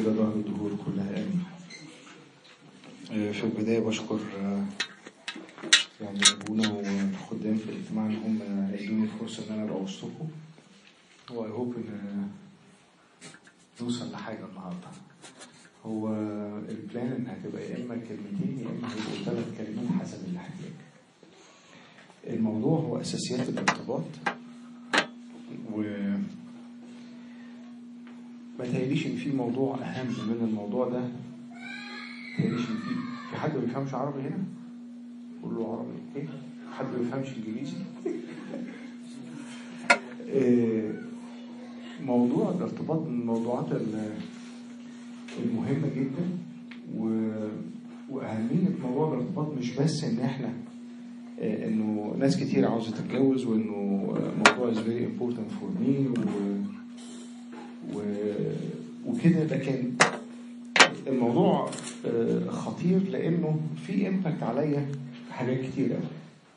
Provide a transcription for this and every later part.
إلى ظهر الدهور كلها آمين آه، في البداية بشكر آه، يعني أبونا والخدام في الاجتماع إن هم ادوني الفرصة إن أنا أبقى وسطكم وأي هوب إن نوصل لحاجة النهاردة هو البلان إن هتبقى يا إما كلمتين يا إما هيبقوا ثلاث كلمات حسب الاحتياج الموضوع هو أساسيات الارتباط و ما تهيأليش إن في موضوع أهم من الموضوع ده تهيأليش إن في في حد ما بيفهمش عربي هنا؟ قول له عربي أوكي؟ حد ما بيفهمش إنجليزي؟ آه، موضوع الارتباط من الموضوعات ال- المهمة جدا و... وأهمية موضوع الارتباط مش بس إن إحنا آه، إنه ناس كتير عاوزة تتجوز وإنه آه، موضوع is very important for me و... و... وكده لكن الموضوع آه، خطير لأنه في امباكت عليا في حاجات كتير قوي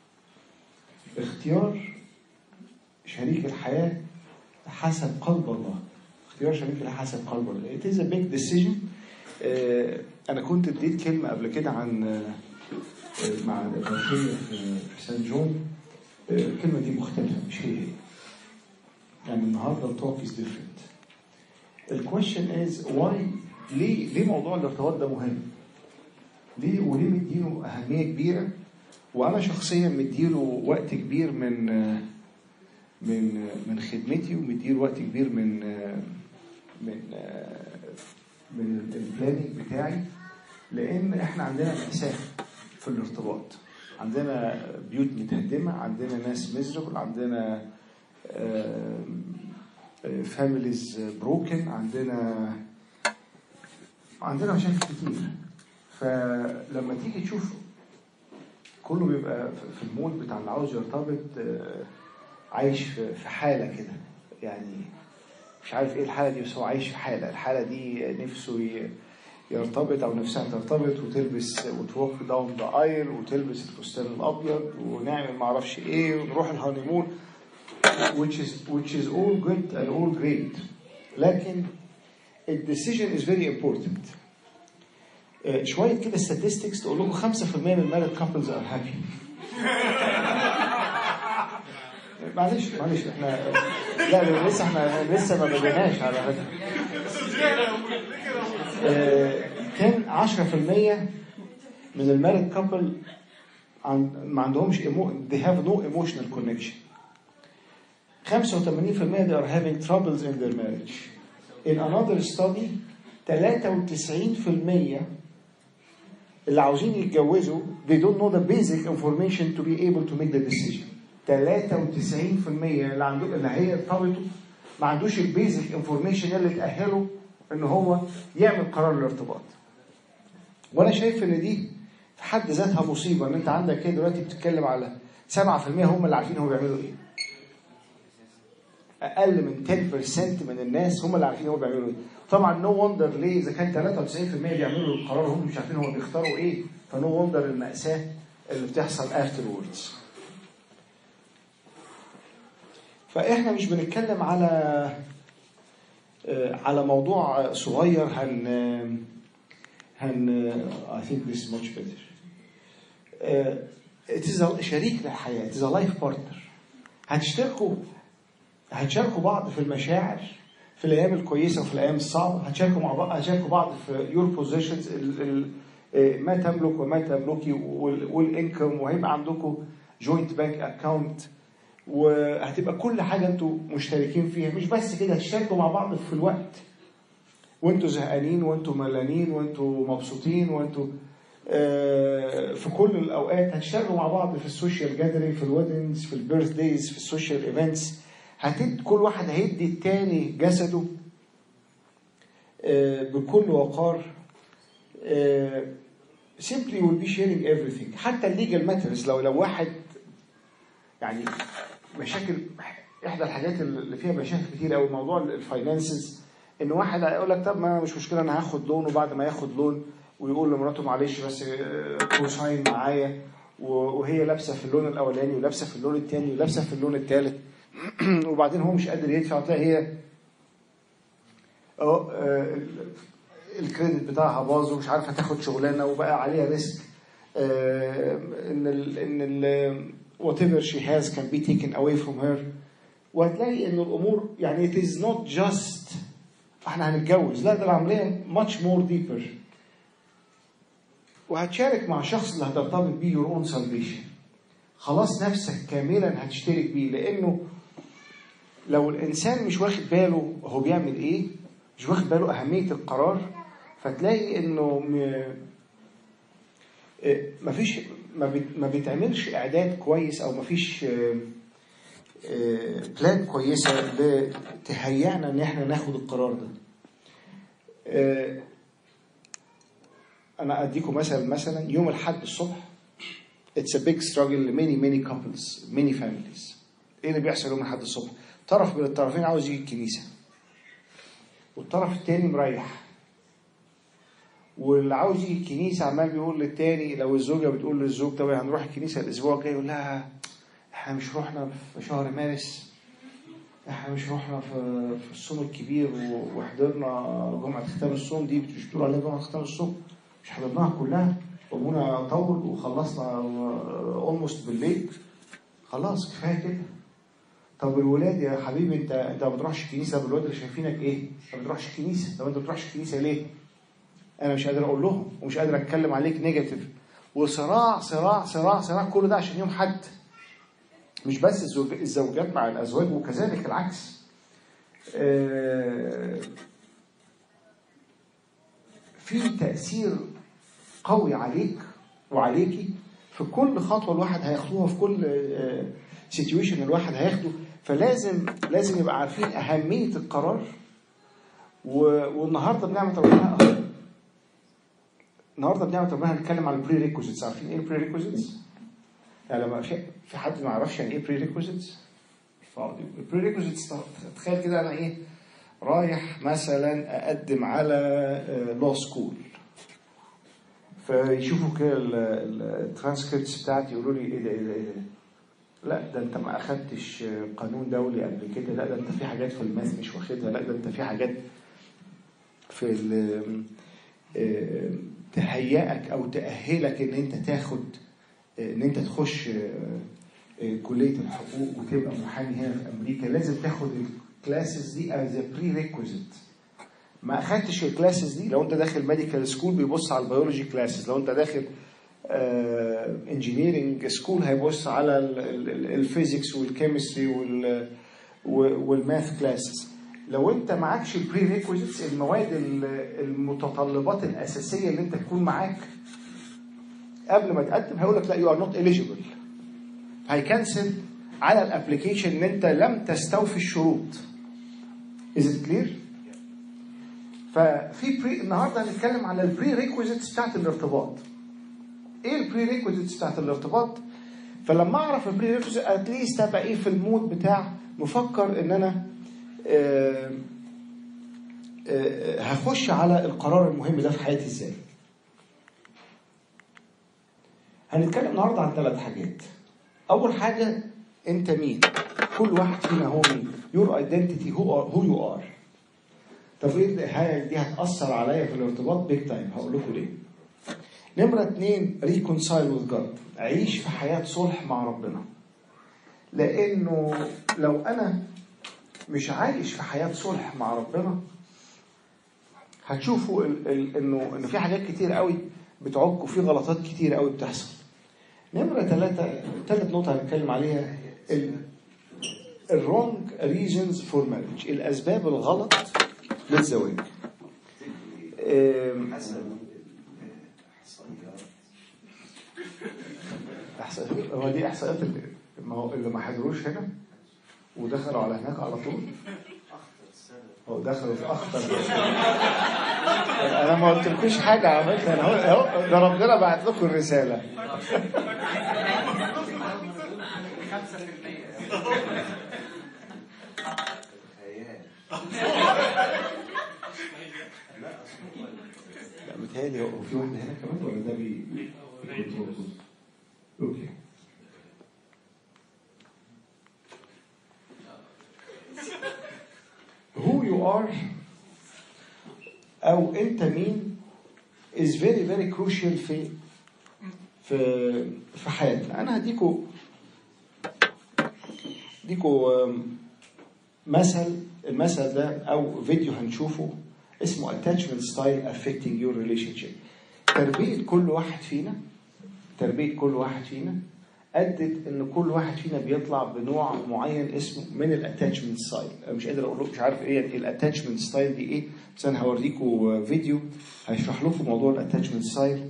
اختيار شريك الحياة حسب قلب الله اختيار شريك الحياة حسب قلب الله it is a big decision آه، أنا كنت اديت كلمة قبل كده عن آه، آه، مع الإبراهيمية في في سان جون آه، الكلمة دي مختلفة مش هي هي يعني النهارده التوك از ديفرنت الكويشن از واي ليه ليه موضوع الارتباط ده مهم؟ ليه وليه مديله أهمية كبيرة؟ وأنا شخصيا مديله وقت كبير من آه، من من خدمتي ومديله وقت كبير من من من البلاننج بتاعي لان احنا عندنا مأساة في الارتباط عندنا بيوت متهدمة عندنا ناس ميزربل عندنا فاميليز بروكن عندنا عندنا مشاكل كتير فلما تيجي تشوف كله بيبقى في المود بتاع اللي عاوز يرتبط آه، عايش في في حالة كده يعني مش عارف ايه الحالة دي بس هو عايش في حالة الحالة دي نفسه ي- يرتبط او نفسها ترتبط وتلبس وتروح داون ذا ايل وتلبس الفستان الابيض ونعمل معرفش ايه ونروح الهانيمون which is which is all good and all great لكن ال decision is very important آه، شوية كده statistics تقول لكم 5% من married couples are happy معلش معلش احنا لا لسه احنا لسه ما بديناش على فكره آه، كان 10% من المارد كابل ما عندهمش emo- they have no emotional connection 85% they are having troubles in their marriage in another study 93% اللي عاوزين يتجوزوا they don't know the basic information to be able to make the decision 93% اللي عندهم اللي هي ارتبطوا ما عندوش البيزك انفورميشن اللي تأهله ان هو يعمل قرار الارتباط وانا شايف ان دي في حد ذاتها مصيبه ان انت عندك كده دلوقتي بتتكلم على 7% هم اللي عارفين هم بيعملوا ايه اقل من 10% من الناس هم اللي عارفين هم بيعملوا ايه طبعا نو وندر ليه اذا كان 93% بيعملوا القرار هم مش عارفين هم بيختاروا ايه فنو وندر المأساة اللي بتحصل afterwards فاحنا مش بنتكلم على آه، على موضوع صغير هن هن I think this is much better آه، it is a شريك للحياة it is a life partner هتشتركوا هتشاركوا بعض في المشاعر في الايام الكويسه وفي الايام الصعبه هتشاركوا مع بعض هتشاركوا بعض في يور بوزيشنز ما تملك وما تملكي والانكم وهيبقى عندكم جوينت بانك اكاونت وهتبقى كل حاجه انتوا مشتركين فيها مش بس كده هتشاركوا مع بعض في الوقت وانتوا زهقانين وانتوا ملانين وانتوا مبسوطين وانتوا آه، في كل الاوقات هتشتغلوا مع بعض في السوشيال جاذرينج في الويدنجز في البيرث دايز في السوشيال ايفنتس هتد كل واحد هيدي التاني جسده آه، بكل وقار آه، simply will be sharing everything حتى الليجل ماترز لو لو واحد يعني مشاكل احدى الحاجات اللي فيها مشاكل كتير قوي موضوع الفاينانسز ان واحد هيقول لك طب ما مش مشكله انا هاخد لون وبعد ما ياخد لون ويقول لمراته معلش بس كوساين معايا وهي لابسه في اللون الاولاني ولابسه في اللون الثاني ولابسه في اللون الثالث وبعدين هو مش قادر يدفع تلاقي هي اه الكريدت بتاعها باظ ومش عارفه تاخد شغلانه وبقى عليها ريسك آه، ان ال ان ال whatever she has can be taken away from her وهتلاقي ان الامور يعني it is not just احنا هنتجوز لا ده العمليه much more deeper وهتشارك مع الشخص اللي هترتبط بيه your own salvation خلاص نفسك كاملا هتشترك بيه لانه لو الانسان مش واخد باله هو بيعمل ايه مش واخد باله اهميه القرار فتلاقي انه م... إيه، مفيش ما بيت- ما بيتعملش اعداد كويس او مفيش آه، آه، بلان كويسه ل- تهيئنا ان احنا ناخد القرار ده آه، انا اديكم مثلا مثلا يوم الاحد الصبح it's a big struggle ل many many couples many families ايه اللي بيحصل يوم الاحد الصبح طرف من الطرفين عاوز يجي الكنيسه والطرف التاني مريح واللي عاوز يجي الكنيسه عمال بيقول للتاني لو الزوجه بتقول للزوج طب هنروح الكنيسه الاسبوع الجاي يقول لها احنا مش رحنا في شهر مارس احنا مش رحنا في في الصوم الكبير و- وحضرنا جمعه ختام الصوم دي مش بتقول عليها جمعه ختام الصوم مش حضرناها كلها وابونا طول وخلصنا اولموست بالليل خلاص كفايه كده طب الولاد يا حبيبي انت انت ما بتروحش الكنيسه طب الولاد اللي شايفينك ايه؟ ما بتروحش الكنيسه طب انت ما بتروحش الكنيسه ليه؟ انا مش قادر اقول لهم ومش قادر اتكلم عليك نيجاتيف وصراع صراع صراع صراع كل ده عشان يوم حد مش بس الزوج الزوجات مع الازواج وكذلك العكس آه، في تاثير قوي عليك وعليكي في كل خطوه الواحد هياخدوها في كل سيتويشن الواحد هياخده فلازم لازم يبقى عارفين اهميه القرار و- والنهارده بنعمه ربنا النهارده بنعمه ربنا هنتكلم على البري ريكوزيتس عارفين ايه البري ريكوزيتس؟ يعني لما في في حد ما يعرفش يعني ايه بري ريكوزيتس؟ البري ريكوزيتس تخيل كده انا ايه رايح مثلا اقدم على لو سكول فيشوفوا كده الترانسكريبتس بتاعتي يقولوا لي ايه ده ايه ده ايه ده لا ده انت ما اخدتش قانون دولي قبل كده لا ده انت في حاجات في الماث مش واخدها لا ده انت في حاجات في ال- آه، تهيئك او تاهلك ان انت تاخد آه، ان انت تخش آه، آه، كليه الحقوق وتبقى محامي هنا في امريكا لازم تاخد الكلاسز دي از بري ريكوزيت ما اخدتش الكلاسز دي لو انت داخل ميديكال سكول بيبص على البيولوجي كلاسز لو انت داخل انجينيرنج سكول هيبص على الفيزيكس والكيمستري والماث كلاسز لو انت معكش البري ريكوزيتس المواد ال- المتطلبات الاساسيه اللي انت تكون معاك قبل ما تقدم هيقول لك لا يو ار نوت اليجيبل هيكنسل على الابلكيشن ان انت لم تستوفي الشروط Is it clear؟ ففي بري النهارده هنتكلم على البري ريكوزيتس بتاعت الارتباط. ايه البري ريكوزيتس بتاعت الارتباط؟ فلما اعرف البري ريكوزيتس اتليست ابقى ايه في المود بتاع مفكر ان انا آه، آه، هخش على القرار المهم ده في حياتي ازاي. هنتكلم النهارده عن ثلاث حاجات. اول حاجه انت مين؟ كل واحد فينا هو مين؟ يور ايدنتيتي هو هو يو ار. طب ايه الحاجه دي هتاثر عليا في الارتباط بيج تايم هقول لكم ليه. نمره اثنين ريكونسايل وذ جاد عيش في حياه صلح مع ربنا. لانه لو انا مش عايش في حياه صلح مع ربنا هتشوفوا ال- ال- انه انه في حاجات كتير قوي بتعك وفي غلطات كتير قوي بتحصل. نمره ثلاثه ثالث نقطه هنتكلم عليها الرونج ريزونز فور مارriage الاسباب الغلط للزواج. أم، احصائيات هو دي احصائيات اللي ما هو اللي ما حضروش هنا ودخلوا على هناك على طول هو دخلوا في اخطر انا ما قلتلكوش حاجه على فكره انا هو اهو ده ربنا بعت لكم الرساله لا متهيألي هو في واحدة هنا كمان ولا ده بي بي- اوكي who you are او انت مين is very very crucial في في في حياتنا انا هديكوا هديكوا آم، مثل المثل ده او فيديو هنشوفه اسمه attachment style affecting your relationship تربية كل واحد فينا تربية كل واحد فينا ادت ان كل واحد فينا بيطلع بنوع معين اسمه من الاتاتشمنت ستايل انا مش قادر اقول لكم مش عارف ايه الاتاتشمنت ستايل دي ايه بس انا هوريكم فيديو هيشرح لكم موضوع الاتاتشمنت ستايل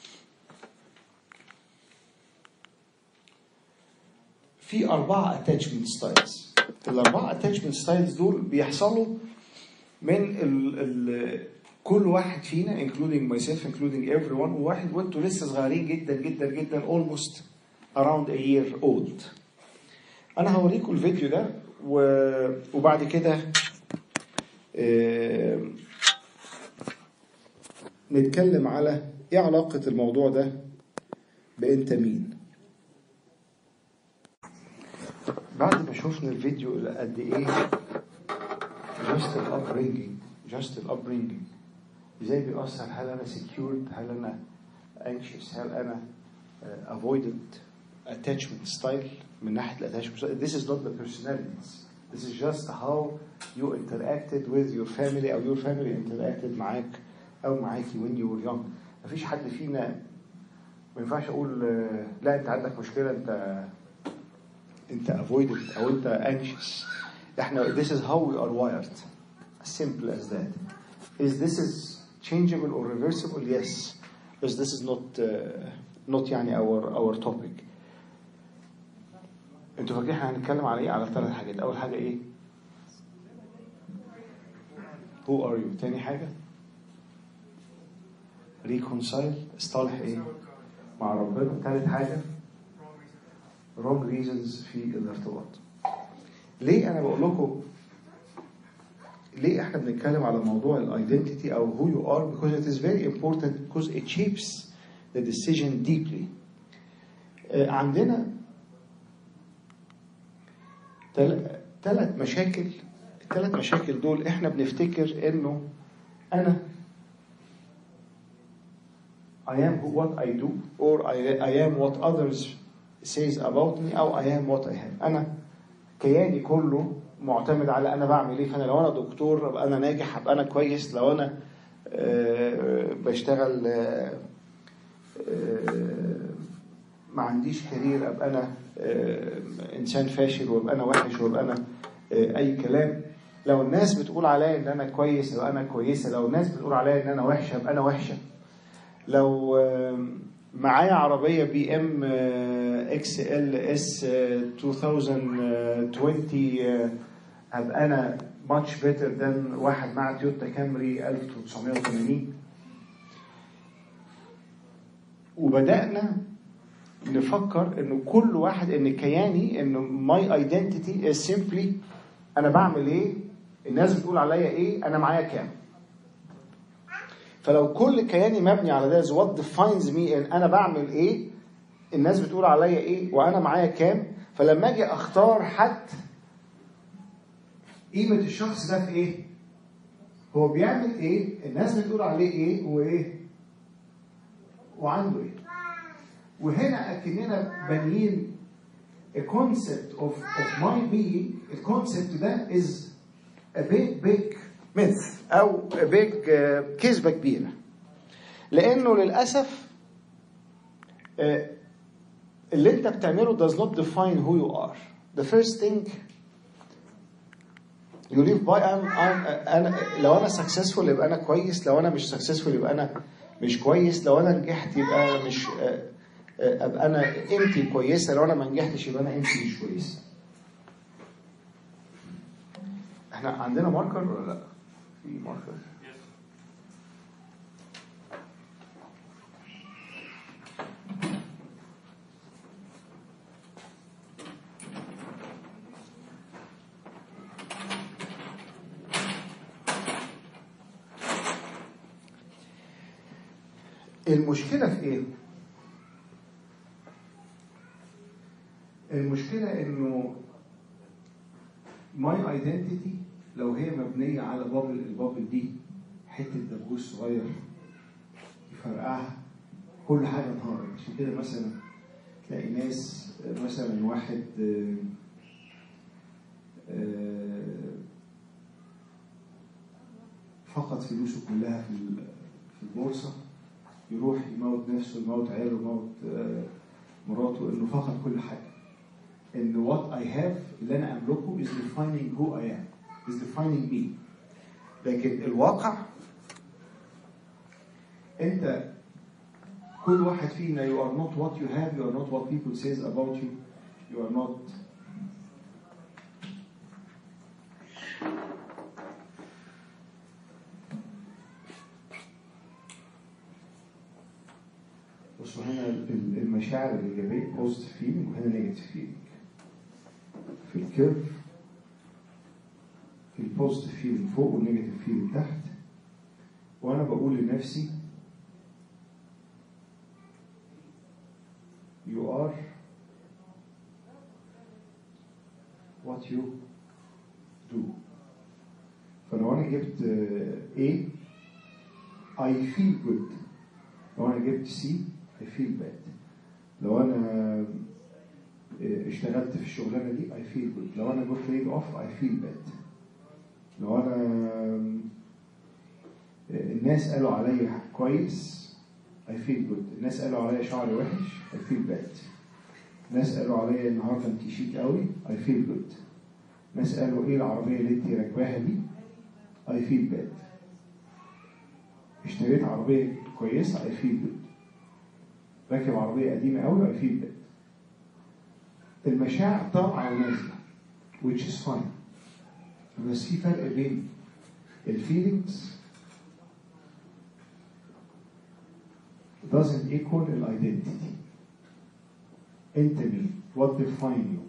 في أربعة اتاتشمنت ستايلز الأربعة اتاتشمنت ستايلز دول بيحصلوا من ال ال كل واحد فينا including myself including everyone وواحد وانتوا لسه صغيرين جدا جدا جدا almost around a year old انا هوريكم الفيديو ده و... وبعد كده آه، نتكلم على ايه علاقة الموضوع ده بانت مين بعد ما شفنا الفيديو اللي قد ايه جاست الابرينجينج جاست الابرينجينج ازاي بيأثر هل انا سكيورد هل انا anxious هل انا uh, avoidant attachment style من ناحيه الاتاشمنت style this is not the personalities this is just how you interacted with your family او your family interacted معاك او معاكي when you were young مفيش حد فينا ما ينفعش اقول آه، لا انت عندك مشكله انت انت avoidant او انت anxious احنا this is how we are wired as simple as that is this is changeable or reversible yes because this is not uh, not يعني our our topic انتوا فاكرين احنا هنتكلم على ايه على ثلاث حاجات اول حاجه ايه who are you تاني حاجه reconcile اصطلح ايه مع ربنا ثالث حاجه wrong reasons في الارتباط ليه انا بقول لكم ليه احنا بنتكلم على موضوع الايدنتيتي او who you are because it is very important because it shapes the decision deeply آه، عندنا ثلاث مشاكل الثلاث مشاكل دول احنا بنفتكر انه انا I am who- what I do or I, I am what others says about me او I am what I am انا كياني كله معتمد على انا بعمل ايه فانا لو انا دكتور ابقى انا ناجح ابقى انا كويس لو انا آه، بشتغل آه، آه، ما عنديش كارير ابقى انا آه، انسان فاشل وابقى انا وحش وابقى انا آه، اي كلام لو الناس بتقول عليا ان انا كويس يبقى انا كويسه لو الناس بتقول عليا ان انا وحشه يبقى انا وحشه لو آه، معايا عربيه بي ام اكس ال اس 2020 آه، هبقى انا ماتش بيتر ذان واحد مع تويوتا كامري 1980 وبدانا نفكر انه كل واحد ان كياني انه ماي ايدنتيتي از سيمبلي انا بعمل ايه الناس بتقول عليا ايه انا معايا كام فلو كل كياني مبني على ده وات ديفاينز مي ان انا بعمل ايه الناس بتقول عليا ايه وانا معايا كام فلما اجي اختار حد قيمه الشخص ده في ايه هو بيعمل ايه الناس بتقول عليه ايه وايه وعنده ايه وهنا اكننا بانيين a concept of, of my being الكونسبت ده is a big big myth او a big آه، كذبه كبيره لانه للاسف آه، اللي انت بتعمله does not define who you are the first thing you live by I'm, I'm, أنا لو أنا successful يبقى أنا كويس لو أنا مش successful يبقى أنا مش كويس لو أنا نجحت يبقى أنا مش آه، آه، أبقى أنا قيمتي كويسة لو أنا ما نجحتش يبقى أنا قيمتي مش كويسة احنا عندنا ماركر ولا لا؟ في ماركر المشكلة في ايه؟ المشكلة انه ماي ايدنتيتي لو هي مبنية على بابل البابل دي حته دبوس صغير يفرقعها كل حاجه انهارت عشان كده مثلا تلاقي ناس مثلا واحد آه، آه، فقد فلوسه كلها في ال- في البورصه يروح يموت نفسه يموت عياله يموت آه، مراته انه فقد كل حاجه ان what I have اللي انا املكه is defining who I am is defining me لكن الواقع انت كل واحد فينا you are not what you have you are not what people says about you you are not بصوا هنا ال- المشاعر الإيجابية positive feeling وهنا negative feeling في الكيرف البوزيتيف فيلينج فوق والنيجاتيف فيلينج تحت وانا بقول لنفسي you are what you do فلو انا جبت آه، A I feel good لو انا جبت C I feel bad لو انا آه، اشتغلت في الشغلانه دي I feel good لو انا جوت laid off I feel bad لو انا آه، الناس قالوا عليا كويس I feel good الناس قالوا عليا شعري وحش I feel bad ناس قالوا عليا النهارده انت شيك قوي I feel good ناس قالوا ايه العربيه اللي انت راكباها دي I feel bad اشتريت عربيه كويسه I feel good راكب عربيه قديمه قوي I feel bad المشاعر طالعه ونازله which is fine بس في فرق بين الفيلينجز doesn't equal الايدنتيتي انت مين what define you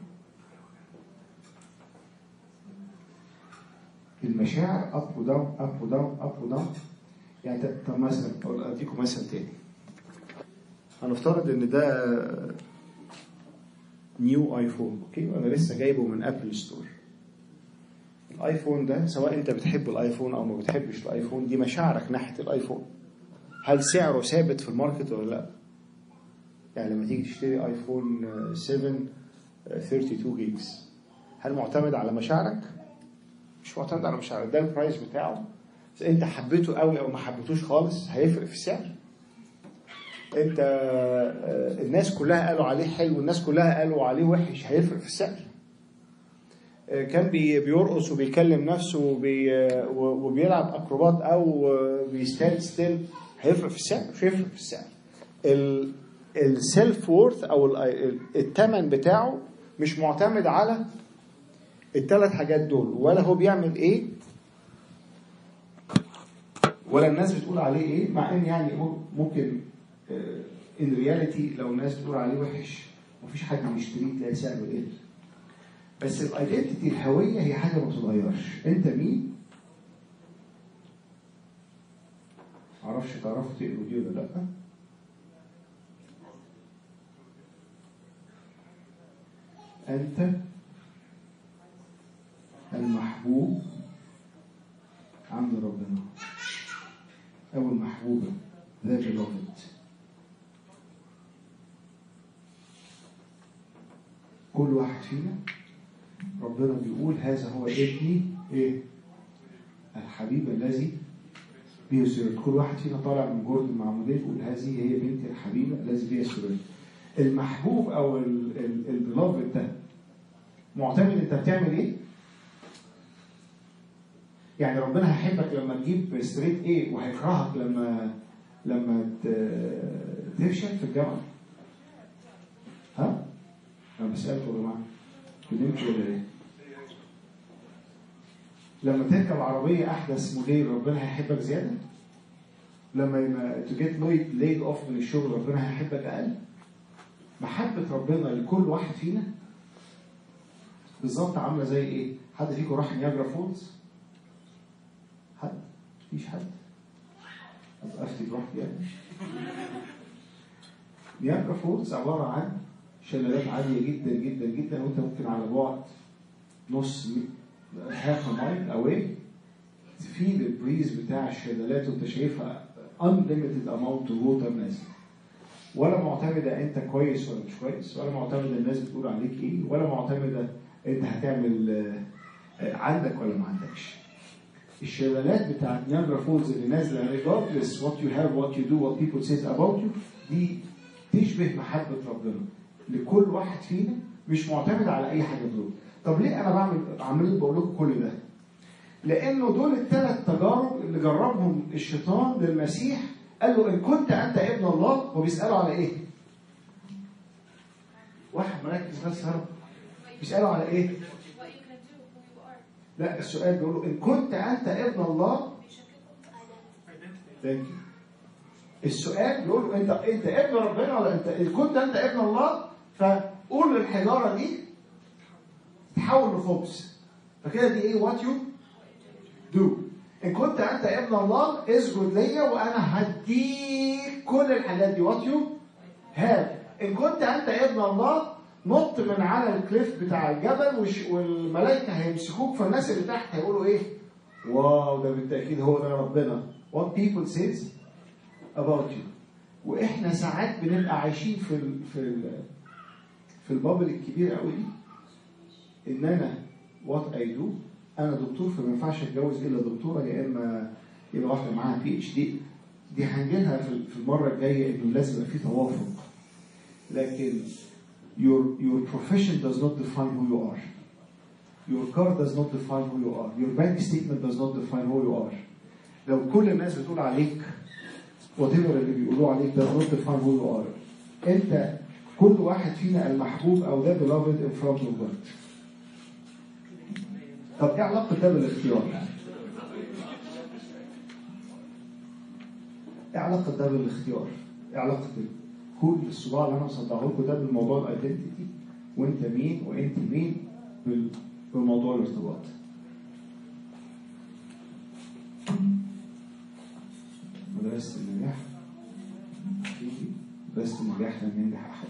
المشاعر up و down up و down up و down يعني ت- طب مثلا أقول- اديكم مثل تاني هنفترض ان ده نيو ايفون اوكي وانا لسه جايبه من ابل ستور الايفون ده سواء انت بتحب الايفون او ما بتحبش الايفون دي مشاعرك ناحيه الايفون هل سعره ثابت في الماركت ولا لا يعني لما تيجي تشتري ايفون 7 آه، 32 جيجز هل معتمد على مشاعرك مش معتمد على مشاعرك ده البرايس بتاعه اذا انت حبيته قوي او ما حبيتوش خالص هيفرق في السعر انت آه، الناس كلها قالوا عليه حلو والناس كلها قالوا عليه وحش هيفرق في السعر آه، كان بي- بيرقص وبيكلم نفسه وبي آه، و- وبيلعب اكروبات او آه، بيستاند ستيل هيفرق في السعر مش هيفرق في السعر السيلف وورث او ال- ال- الثمن بتاعه مش معتمد على الثلاث حاجات دول ولا هو بيعمل ايه ولا الناس بتقول عليه ايه مع ان يعني ممكن ان رياليتي لو الناس بتقول عليه وحش مفيش حد بيشتريه تلاقي سعره قل بس الايدنتيتي الهويه هي حاجه ما بتتغيرش انت مين معرفش تعرفوا تقروا دي ولا لا انت المحبوب عند ربنا او المحبوبه ذا beloved كل واحد فينا ربنا بيقول هذا هو ابني ايه الحبيب الذي به سررت كل واحد فينا طالع من جرد المعموديه يقول هذه هي بنتي الحبيبه الذي بها سررت المحبوب او البلافد ده معتمد انت بتعمل ايه يعني ربنا هيحبك لما تجيب ستريت ايه وهيكرهك لما لما ت- تفشل في الجامعه ها انا بسالكم يا جماعه كلمتوا ولا ايه لما تركب عربيه احدث موديل ربنا هيحبك زياده لما تجيت ليد اوف من الشغل ربنا هيحبك اقل محبه ربنا لكل واحد فينا بالظبط عامله زي ايه حد فيكم راح نياجرا فولز حد مفيش حد أبقى افتي براحتي يعني نياجرا فولز عباره عن شلالات عاليه جدا جدا جدا وانت ممكن على بعد نص هاف مايل اواي بتفيد البريز بتاع الشلالات وانت شايفها unlimited amount of water نازل ولا معتمدة انت كويس ولا مش كويس ولا معتمدة الناس بتقول عليك ايه ولا معتمدة انت هتعمل آه، آه، عندك ولا ما عندكش الشلالات بتاعت نياجرا فولز اللي نازله regardless what you have what you do what people say about you دي تشبه محبة ربنا لكل واحد فينا مش معتمد على أي حاجة دول طب ليه أنا بعمل عمال بقول لكم كل ده؟ لأنه دول الثلاث تجارب اللي جربهم الشيطان للمسيح قال له إن كنت أنت ابن الله هو بيسأله على إيه؟ واحد مركز بس يا رب بيسأله على إيه؟ What you can do, who you are. لا السؤال بيقول له إن كنت أنت ابن الله Thank you. السؤال بيقول له انت انت ابن ربنا ولا انت ان كنت انت ابن الله فقول للحجاره دي تحول لخبز فكده دي ايه وات يو دو ان كنت انت ابن الله اسجد ليا وانا هديك كل الحاجات دي وات يو هاف ان كنت انت ابن الله نط من على الكليف بتاع الجبل وش- والملائكه هيمسكوك فالناس اللي تحت هيقولوا ايه واو ده بالتاكيد هو ده ربنا what people says about you واحنا ساعات بنبقى عايشين في ال في ال في البابل الكبير قوي دي ان انا وات اي دو انا دكتور فما ينفعش اتجوز الا دكتوره يا اما يبقى واحده معاها بي اتش دي دي هنجيلها في في المره الجايه انه لازم يبقى في توافق لكن your your profession does not define who you are your car does not define who you are your bank statement does not define who you are لو كل الناس بتقول عليك whatever اللي بيقولوا عليك does not define who you are انت كل واحد فينا المحبوب او ده beloved in front of God طب ايه علاقة ده بالاختيار؟ ايه علاقة ده بالاختيار؟ ايه علاقة كل الصباع اللي انا مصدعه لكم ده بالموضوع الايدنتيتي وانت مين وانت مين بال- بموضوع الارتباط مدرسة النجاح حقيقي مدرسة النجاح لن ينجح أحد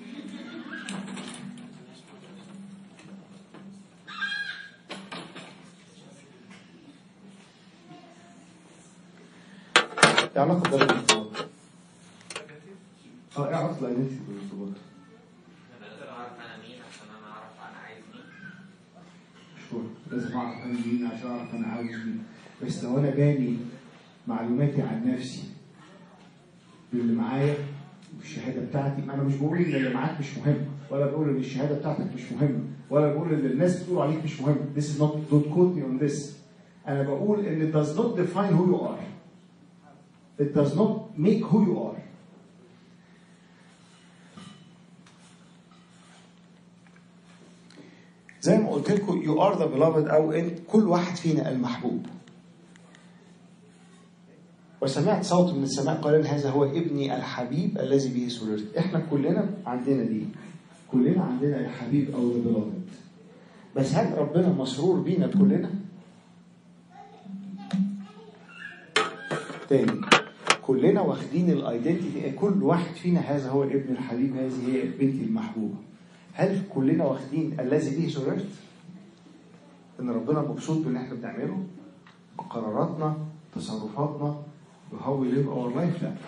ايه علاقة ده بالارتباط؟ اه ايه علاقة الايدنتيتي بالارتباط؟ انا لازم اعرف انا مين عشان انا اعرف انا عايز مين شور لازم اعرف انا مين عشان اعرف انا عاوز مين بس لو انا باني معلوماتي عن نفسي باللي معايا والشهاده بتاعتي انا مش بقول ان اللي معاك مش مهم ولا بقول ان الشهاده بتاعتك مش مهمه ولا بقول ان الناس بتقول عليك مش مهم this is not don't quote me on this انا بقول ان it does not define who you are it does not make who you are زي ما قلت لكم you are the beloved او انت كل واحد فينا المحبوب وسمعت صوت من السماء قائلا هذا هو ابني الحبيب الذي به سررت احنا كلنا عندنا دي كلنا عندنا الحبيب او the beloved بس هل ربنا مسرور بينا كلنا تاني كلنا واخدين الايدنتيتي كل واحد فينا هذا هو ابن الحبيب هذه هي بنتي المحبوبه هل كلنا واخدين الذي به سررت ان ربنا مبسوط باللي احنا بنعمله بقراراتنا تصرفاتنا بهاو وي ليف اور لايف لا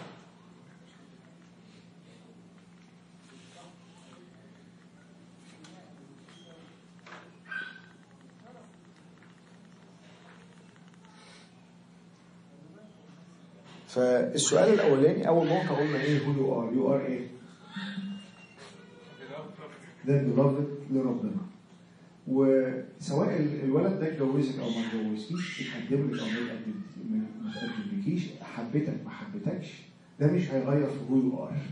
فالسؤال الاولاني اول نقطه قلنا ايه هو يو ار يو ار ايه ده beloved لربنا وسواء ال- الولد ده اتجوزك او ما اتجوزكيش اتقدم لك او ما اتقدم- ما ما اتقدملكيش حبتك ما حبتكش ده مش هيغير في هو يو ار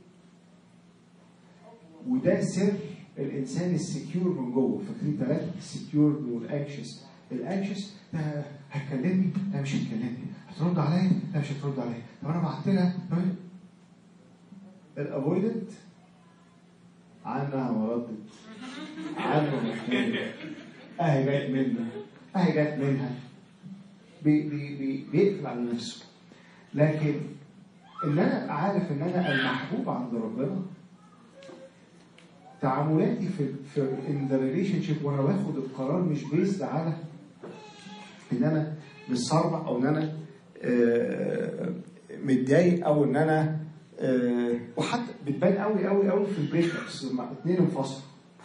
وده سر الانسان السكيور من جوه فاكرين ثلاثه السكيور والانكشس الانكشس ده هتكلمني لا مش هتكلمني هترد عليا لا مش هترد عليا طب انا بعت لها طب الافويدنت عنها ما ردت عنه محتاج اهي جت منه اهي جت منها بي بي بي بيقفل على نفسه لكن ان انا ابقى عارف ان انا المحبوب عند ربنا تعاملاتي في في ان ذا ريليشن شيب وانا باخد القرار مش بيزد على ان انا بالصربع او ان انا آه، متضايق او ان انا آه، وحتى بتبان قوي قوي قوي في البريك ابس لما اتنين انفصلوا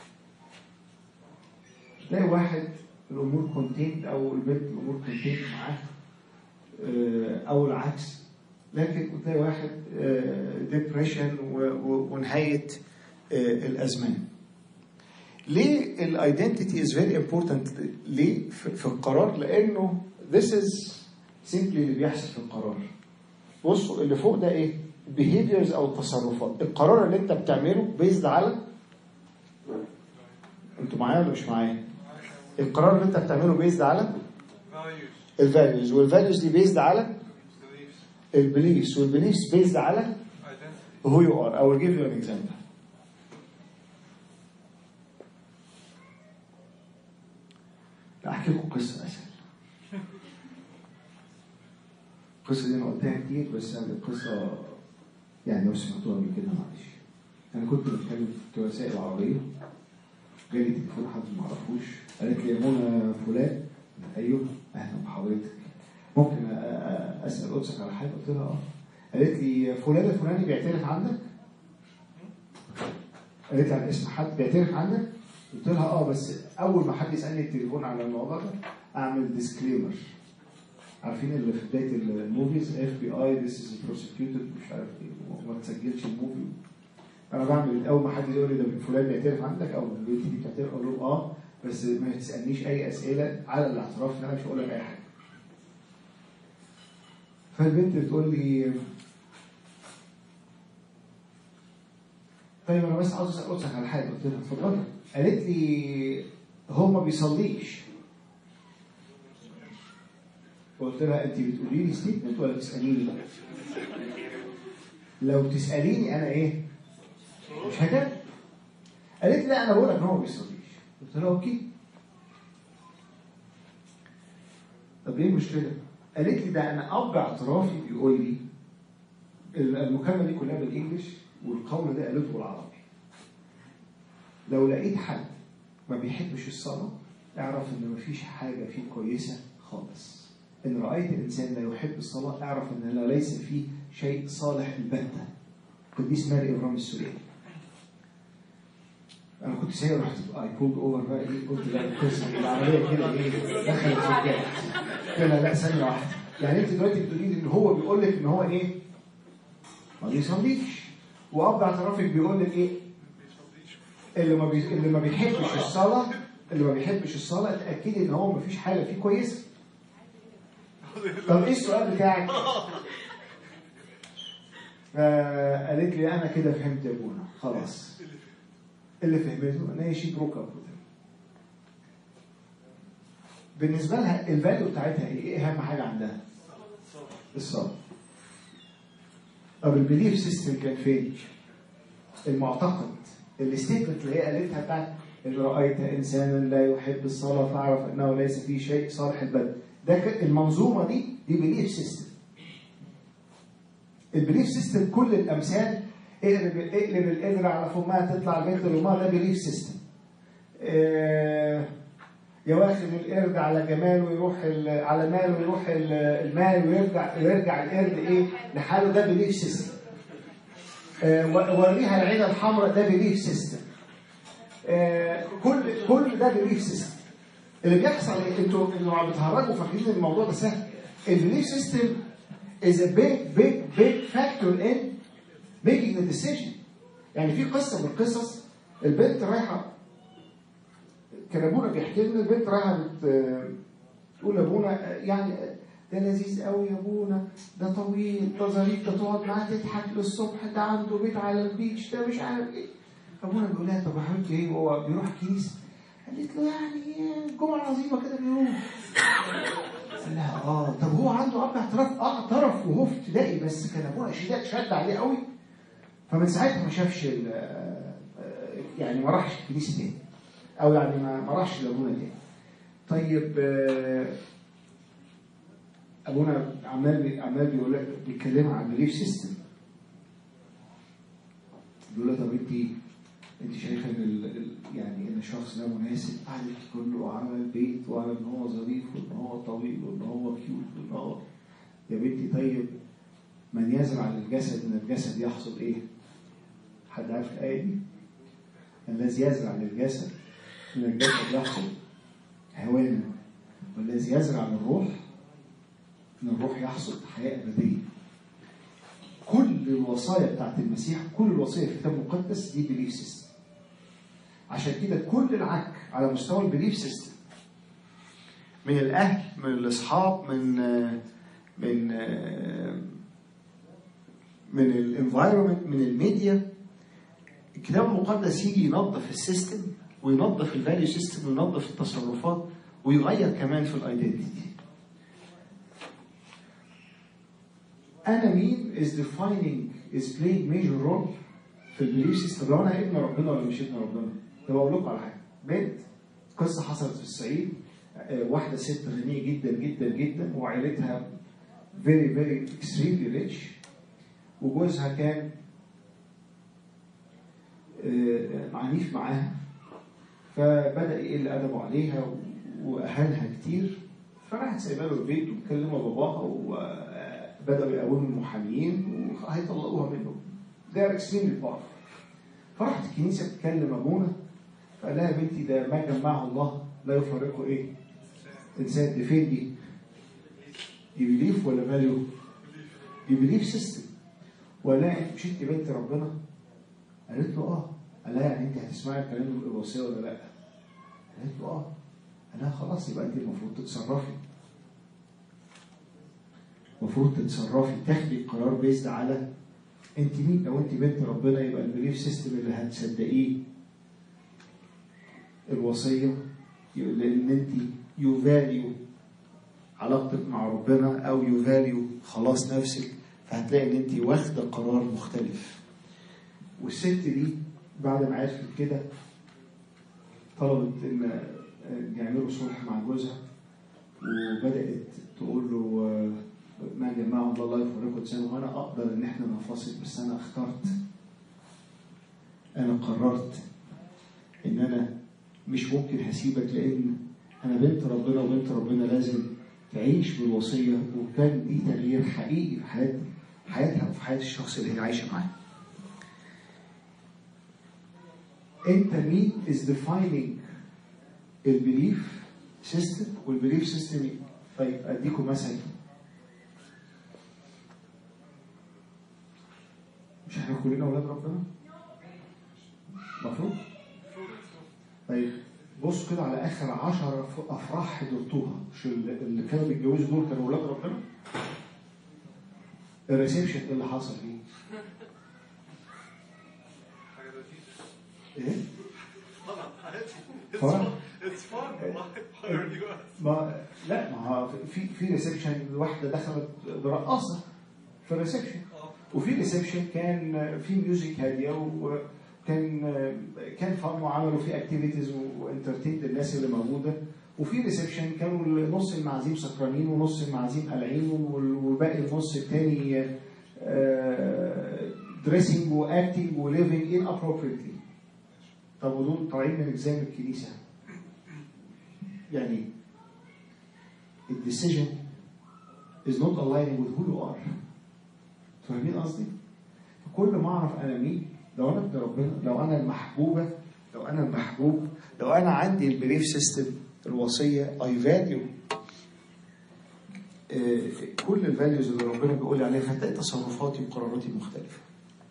تلاقي واحد الامور كونتينت او البنت الامور كونتينت معاه آه، او العكس لكن تلاقي واحد ديبريشن ونهايه آه، الازمان ليه الايدنتيتي از فيري امبورتنت ليه في في القرار لانه this is simply اللي بيحصل في القرار بصوا اللي فوق ده ايه behaviors او التصرفات القرار اللي انت بتعمله بيزد على انتوا معايا ولا مش معايا القرار اللي انت بتعمله بيزد على values, الفاليوز والفاليوز دي بيزد على beliefs, البيليفز والبيليفز بيزد على identity. who you are I will give you an example احكي لكم قصه اسهل القصه دي انا قلتها كتير بس يعني القصه يعني لو سمعتوها قبل كده معلش انا كنت بتكلم في وسائل عربيه جالي تليفون حد ما اعرفوش قالت لي يا منى فلان ايوه اهلا بحضرتك ممكن أ- أ- اسال قدسك على حاجه قلت لها اه قالت لي فلان الفلاني بيعترف عندك قالت لي عن اسم حد بيعترف عندك قلت لها اه بس اول ما حد يسالني التليفون على الموضوع ده اعمل ديسكليمر عارفين اللي في بدايه الموفيز اف بي اي ذيس از بروسيكيوتد مش عارف ايه وما تسجلش الموفي انا بعمل اول ما حد يقول لي ده فلان بيعترف عندك او البنت دي بتعترف اقول له اه بس ما تسالنيش اي اسئله على الاعتراف ان انا مش هقول لك اي حاجه فالبنت بتقول لي طيب انا بس عاوز اسال قدسك على حاجه قلت لها اتفضلي قالت لي هو ما بيصليش قلت لها انت بتقولي لي ستيتمنت ولا بتساليني لو تساليني انا ايه مش هجاوب قالت لي لا انا بقول لك ان هو ما بيصليش قلت لها اوكي طب ايه المشكله قالت لي ده انا اب اعترافي بيقول لي المكالمه دي كلها بالانجلش والقول ده قالته بالعربي لو لقيت حد ما بيحبش الصلاه اعرف ان مفيش حاجه فيه كويسه خالص ان رايت الانسان لا يحب الصلاه اعرف ان ليس فيه شيء صالح البته قديس ماري ابراهيم السورياني انا كنت سايق رحت اي بولد اوفر بقى ايه قلت لا القصه العمليه كده ايه دخلت في الجهاز قلت لها لا ثانيه واحده يعني انت دلوقتي بتقولي لي ان هو بيقول لك ان هو ايه ما بيصليش واب اعترافك بيقول لك ايه اللي ما بي... اللي ما بيحبش الصلاه اللي ما بيحبش الصلاه اتاكدي ان هو ما فيش حاجه فيه كويسه طب ايه السؤال بتاعك؟ فقالت لي انا كده فهمت يا ابونا خلاص اللي فهمته ان هي شي بروك اب بالنسبه لها الفاليو بتاعتها ايه؟ ايه اهم حاجه عندها؟ الصلاه طب البيليف سيستم كان فين؟ المعتقد الستيتمنت اللي هي قالتها بتاعت ان رايت انسانا لا يحب الصلاه فاعرف انه ليس فيه شيء صالح البدن ده ك- المنظومه دي دي بيليف سيستم البيليف سيستم كل الامثال اقلب اقلب القدر على فمها تطلع البنت لامها ده بيليف سيستم آه يا واخد القرد على جماله يروح ال- على ماله يروح ال- المال ويرجع ويرجع القرد ايه لحاله ده بيليف سيستم آه، و- وريها العين الحمراء ده بيليف سيستم آه، كل كل ده بيليف سيستم اللي بيحصل إيه؟ انتوا انتوا عم بتهرجوا فاكرين ان الموضوع ده سهل البيليف سيستم is a big big big factor in making the decision يعني في قصه من القصص البنت رايحه كان ابونا بيحكي لنا البنت رايحه بت- تقول لابونا يعني ده لذيذ قوي يا ابونا ده طويل ده ظريف ده تقعد معاه تضحك للصبح ده عنده بيت على البيتش ده مش عارف ايه ابونا بيقول لها طب يا حبيبتي ايه هو بيروح الكنيسه قالت له يعني الجمعه العظيمه كده بيروح قال لها اه طب هو عنده اب اعتراف اه اعترف وهو في ابتدائي بس كان ابونا شداد شد عليه قوي فمن ساعتها ما شافش ال- آه، يعني ما راحش الكنيسه تاني او يعني ما ما راحش لابونا تاني طيب آه، ابونا عمال بي- عمال بيقول لك بيتكلم عن البيليف سيستم بيقول لها طب انت انت شايفه ان ال- ال- يعني ان الشخص ده مناسب قعد يحكي كله على البيت وعلى ان هو ظريف وان هو طويل وان هو كيوت وان هو يا بنتي طيب من يزرع للجسد من الجسد يحصد ايه؟ حد عارف الايه دي؟ الذي يزرع للجسد من الجسد يحصد هوانا والذي يزرع للروح من الروح يحصد حياه ابديه كل الوصايا بتاعت المسيح كل الوصايا في الكتاب المقدس دي بليف سيستم عشان كده كل العك على مستوى البليف سيستم من الاهل من الاصحاب من من من الانفايرمنت من الميديا الكتاب المقدس يجي ينظف السيستم وينظف الفاليو سيستم وينظف التصرفات ويغير كمان في الايدنتيتي انا مين is defining is playing major role في البليف سيستم لو انا ابن ربنا ولا مش ابن ربنا طب اقول لكم على حاجه بنت قصه حصلت في الصعيد آه، واحده ست غنيه جدا جدا جدا وعائلتها very very extremely rich وجوزها كان آه، عنيف معاها فبدا يقل ادبه عليها واهانها كتير فراحت سايبه له البيت ومكلمه باباها وبداوا يقوموا المحاميين وهيطلقوها منه they are extremely powerful فراحت الكنيسه تكلم ابونا فقال لها يا بنتي ده ما جمعه الله لا يفرقه ايه؟ انسان دي فين دي؟ يبليف ولا فاليو؟ يبليف سيستم ولا انت مش انت بنت ربنا؟ قالت له اه قال لها يعني انت هتسمعي كلام الوصيه ولا لا؟ قالت له اه قال لها خلاص يبقى انت المفروض تتصرفي المفروض تتصرفي تاخدي القرار بيزد على انت مين لو انت بنت ربنا يبقى البليف سيستم اللي هتصدقيه الوصيه لان انت يو فاليو علاقتك مع ربنا او يو فاليو خلاص نفسك فهتلاقي ان انت واخده قرار مختلف والست دي بعد ما عرفت كده طلبت ان يعملوا صلح مع جوزها وبدات تقول له آه، ما جمعه الله لا يفرقه لسانه وانا اقدر ان احنا ننفصل بس انا اخترت انا قررت ان انا مش ممكن هسيبك لان انا بنت ربنا وبنت ربنا لازم تعيش بالوصيه وكان دي تغيير حقيقي في حياه حياتها وفي حياه الشخص اللي هي عايشه معاه. انت مين is defining البيليف سيستم والبيليف سيستم طيب اديكم مثل مش احنا كلنا اولاد ربنا؟ المفروض؟ طيب بص كده على اخر عشر ف- افراح حضرتوها مش اللي اللي كانوا بيتجوزوا دول كانوا اولاد ربنا؟ الريسبشن ايه اللي حصل فيه؟ حاجة لذيذة. ايه؟ طبعا عادي. It's طبعا. fun. It's fun. Why why are you asking? ما لا ما هو في في ريسبشن واحده دخلت برقاصه في الريسبشن اه وفي ريسبشن كان في ميوزك هاديه وكان كان فن وعملوا فيه اكتيفيتيز وانترتيند الناس اللي موجوده وفي ريسبشن كانوا نص المعازيم سكرانين ونص المعازيم قلعين والباقي النص التاني دريسنج واكتنج وليفنج ان ابروبريتلي طب ودول طالعين من اجزام الكنيسه يعني الديسيجن is not aligning with who you are فاهمين قصدي؟ فكل ما اعرف انا مين لو انا ابن ربنا لو انا المحبوبه لو انا المحبوب لو انا عندي البيليف سيستم الوصيه اي فاليو كل الفاليوز اللي ربنا بيقول لي عليها هتلاقي تصرفاتي وقراراتي مختلفه.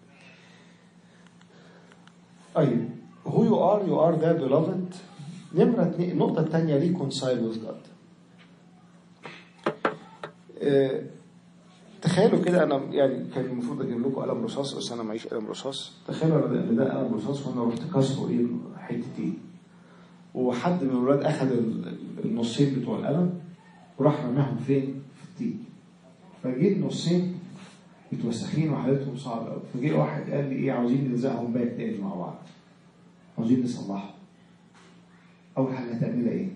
طيب who you are you are ده beloved نمرة اتنين النقطة الثانية ليه reconcile with God. آه، تخيلوا كده انا يعني كان المفروض اجيب لكم قلم رصاص بس انا معيش قلم رصاص تخيلوا ان ده- ان ده قلم رصاص وانا رحت كسره ايه حتتين وحد من الولاد اخذ ال- ال- النصين بتوع القلم وراح رماهم فين؟ في الطين فجيت نصين متوسخين وحالتهم صعبه قوي فجه واحد قال لي ايه عاوزين نلزقهم باك تاني مع بعض عاوزين نصلحهم اول حاجه هتعملها ايه؟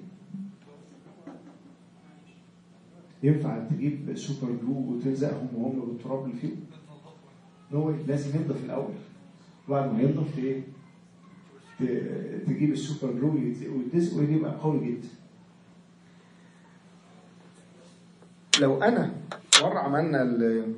ينفع تجيب سوبر جلو وتلزقهم وهم بالتراب اللي فيهم؟ نو واي لازم ينضف الاول وبعد ما ينضف ايه؟ ت- تجيب السوبر جلو ويت- وتلزق ويبقى قوي جدا لو انا مره عملنا ال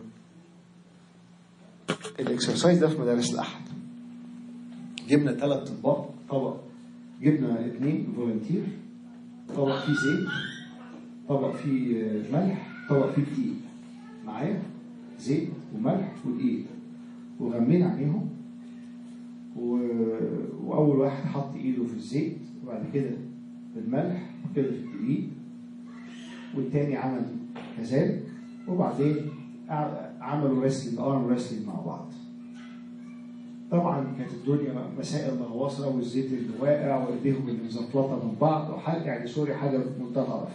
الاكسرسايز ده في مدارس الاحد جبنا ثلاث اطباق طبق جبنا اثنين فولنتير طبق فيه زيت طبق فيه ملح طبق فيه دقيق معايا زيت وملح ودقيق وغمينا عليهم و... واول واحد حط ايده في الزيت وبعد كده في الملح وكده في الدقيق والتاني عمل كذلك وبعدين ع- عملوا ريسلينج ارم ريسلينج مع بعض طبعا كانت الدنيا مسائل مغواصه والزيت اللي واقع وايديهم اللي مزفلطه من بعض وحاجه يعني سوري حاجه في منتهى القرف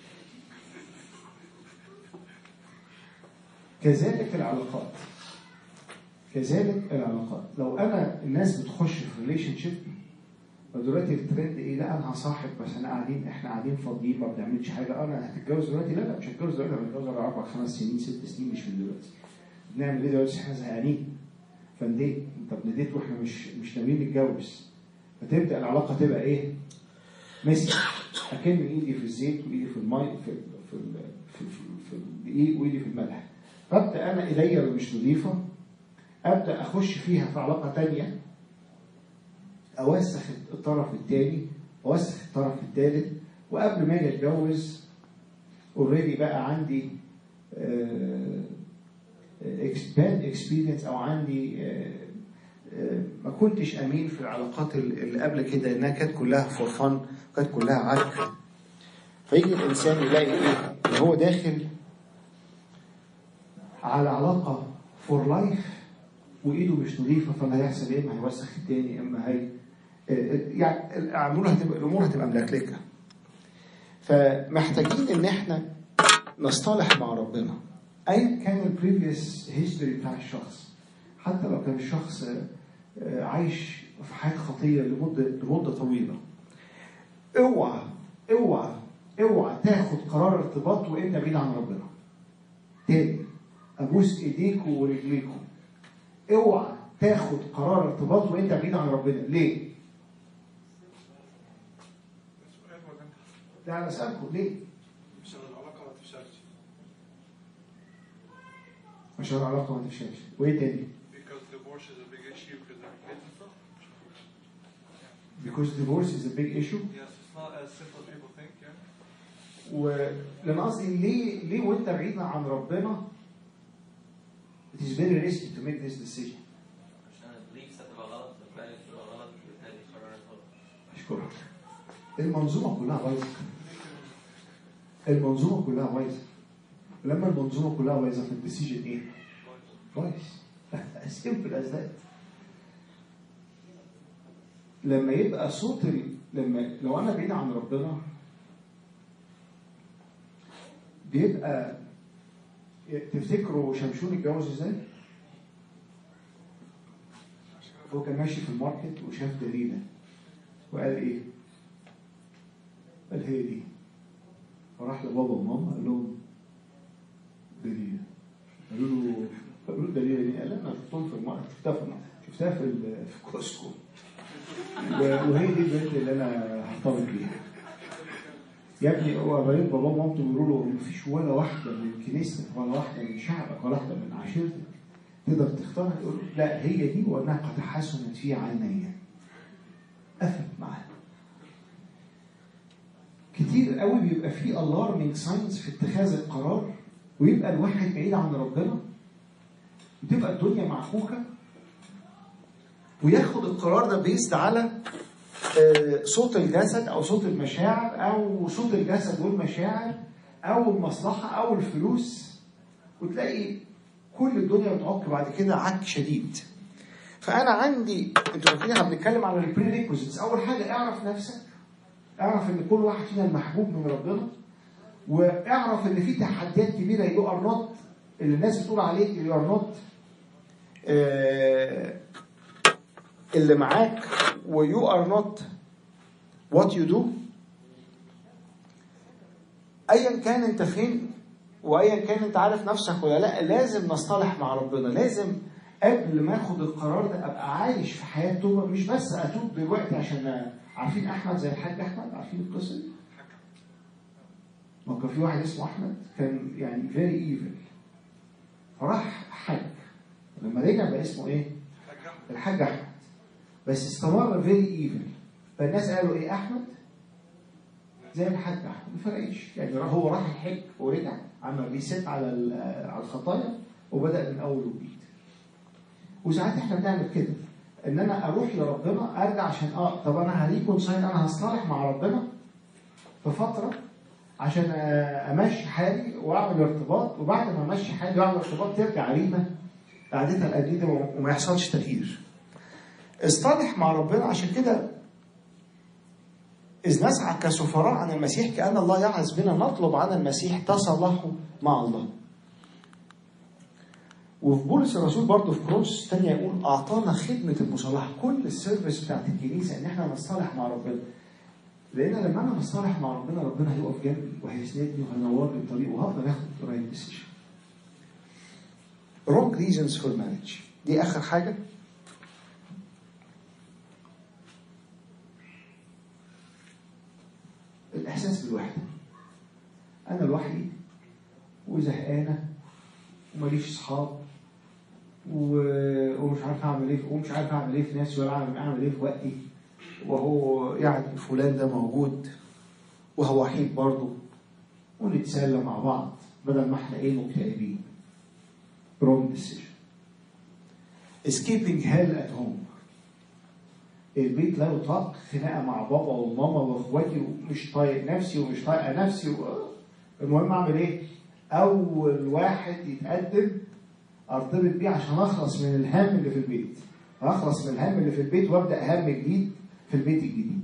كذلك العلاقات كذلك العلاقات لو انا الناس بتخش في ريليشن شيب فدلوقتي الترند ايه لا انا هصاحب بس انا قاعدين احنا قاعدين فاضيين ما بنعملش حاجه انا هتتجوز دلوقتي لا لا مش هتجوز دلوقتي انا هتجوز على اربع خمس سنين ست سنين مش من دلوقتي بنعمل ايه دلوقتي احنا زهقانين فنديت طب نديت واحنا مش مش ناويين نتجوز فتبدا العلاقه تبقى ايه؟ ميسي اكن ايدي في الزيت وايدي في المي في في ال- في, في, في الدقيق وايدي في الملح فابدا انا ايديا اللي مش نظيفه ابدا اخش فيها في علاقه تانية اوسخ الطرف الثاني اوسخ الطرف الثالث وقبل ما اجي اتجوز اوريدي بقى عندي باد اكسبيرينس او عندي آه، آه، ما كنتش امين في العلاقات اللي قبل كده انها كانت كلها فور فن كانت كلها عك فيجي الانسان يلاقي ايه ان هو داخل على علاقه فور لايف وايده مش نظيفه فما هيحصل ايه؟ اما هيوسخ التاني اما هي يعني الامور هتبقى الامور هتبقى ملكلكه فمحتاجين ان احنا نصطلح مع ربنا ايا كان البريفيوس هيستوري بتاع الشخص حتى لو كان الشخص آه، عايش في حياه خطيه لمده لمده طويله اوعى اوعى اوعى تاخد قرار ارتباط وانت بعيد عن ربنا تاني ابوس ايديكم ورجليكم اوعى تاخد قرار ارتباط وانت بعيد عن ربنا ليه؟ السؤال ولا انت؟ ده انا اسالكم ليه؟ عشان العلاقه ما تفشلش عشان العلاقه ما تفشلش وايه تاني؟ because divorce is a big issue because of kids and stuff. because divorce is a big issue Yes, it's not as simple as people think. Yeah. ولان قصدي ليه ليه وانت بعيد عن ربنا it is very risky to make this decision عشان البليفز هتبقى غلط الفاليوز هتبقى غلط وبالتالي قرارات غلط اشكرك المنظومه كلها بايظه المنظومه كلها بايظه لما المنظومه كلها بايظه في الديسيجن ايه؟ بايظ simple as that لما يبقى صوت ال... لما لو انا بعيد عن ربنا بيبقى تفتكروا شمشون اتجوز ازاي؟ هو كان ماشي في الماركت وشاف دليلة وقال ايه؟ قال هي دي فراح لبابا وماما قال لهم دليلة قالوا له قالوا له دليلة دي قال انا شفتهم في الماركت شفتها في شفتها في ال- في كوسكو و- وهي دي البنت اللي انا هرتبط بيها يا ابني هو رايح بابا ومامته بيقولوا له مفيش ولا واحده من كنيستك ولا واحده من شعبك ولا واحده من عشيرتك تقدر تختارها يقول له لا هي دي وانها قد حسنت في عيني قفل معاها كتير قوي بيبقى في alarming ساينز في اتخاذ القرار ويبقى الواحد بعيد عن ربنا وتبقى الدنيا معكوكه وياخد القرار ده بيزد على آه، صوت الجسد او صوت المشاعر او صوت الجسد والمشاعر او المصلحه او الفلوس وتلاقي كل الدنيا بتعك بعد كده عك شديد فانا عندي انتوا فاكرين احنا بنتكلم على البريكوزيتس اول حاجه اعرف نفسك اعرف ان كل واحد فينا المحبوب من ربنا واعرف ان في تحديات كبيره يو ار نوت اللي الناس بتقول عليك يو ار نوت اللي معاك ويو ار نوت وات يو دو ايا كان انت فين وايا كان انت عارف نفسك ولا لا لازم نصطلح مع ربنا لازم قبل ما اخد القرار ده ابقى عايش في حياه توبه مش بس اتوب دلوقتي عشان عارفين احمد زي الحاج احمد عارفين القصه دي؟ ما كان في واحد اسمه احمد كان يعني فيري ايفل فراح حج لما رجع بقى اسمه ايه؟ حاجة الحاج احمد بس استمر فيري ايفل فالناس قالوا ايه احمد زي الحاج احمد ما فرقش يعني راح- هو راح الحج ورجع عمل ريست على ال- على الخطايا وبدا من اول وجديد وساعات احنا بنعمل كده ان انا اروح لربنا ارجع عشان اه طب انا هريكونسايل انا هصطلح مع ربنا في فتره عشان آه، امشي حالي واعمل ارتباط وبعد ما امشي حالي واعمل ارتباط ترجع ريما قعدتها القديمه وما يحصلش تغيير. اصطلح مع ربنا عشان كده إذ نسعى كسفراء عن المسيح كأن الله يعز بنا نطلب عن المسيح تصالحوا مع الله. وفي بولس الرسول برضه في كروس الثانية يقول أعطانا خدمة المصالحة، كل السيرفيس بتاعت الكنيسة إن إحنا نصطلح مع ربنا. لأن لما أنا بصطلح مع ربنا ربنا هيقف جنبي وهيسندني وهينور لي الطريق وهقدر آخد رايت ديسيجن. wrong reasons for marriage دي آخر حاجة الإحساس بالوحدة أنا لوحدي وزهقانة وماليش أصحاب و- ومش عارف أعمل إيه ومش عارف أعمل إيه في نفسي ولا أعمل أعمل إيه في وقتي وهو يعني فلان ده موجود وهو وحيد برضه ونتسلى مع بعض بدل ما احنا ايه مكتئبين wrong decision escaping hell at home البيت لا يطاق خناقه مع بابا وماما واخواتي ومش طايق نفسي ومش طايقه نفسي و... المهم اعمل ايه؟ اول واحد يتقدم ارتبط بيه عشان اخلص من الهم اللي في البيت اخلص من الهم اللي في البيت وابدا هم جديد في البيت الجديد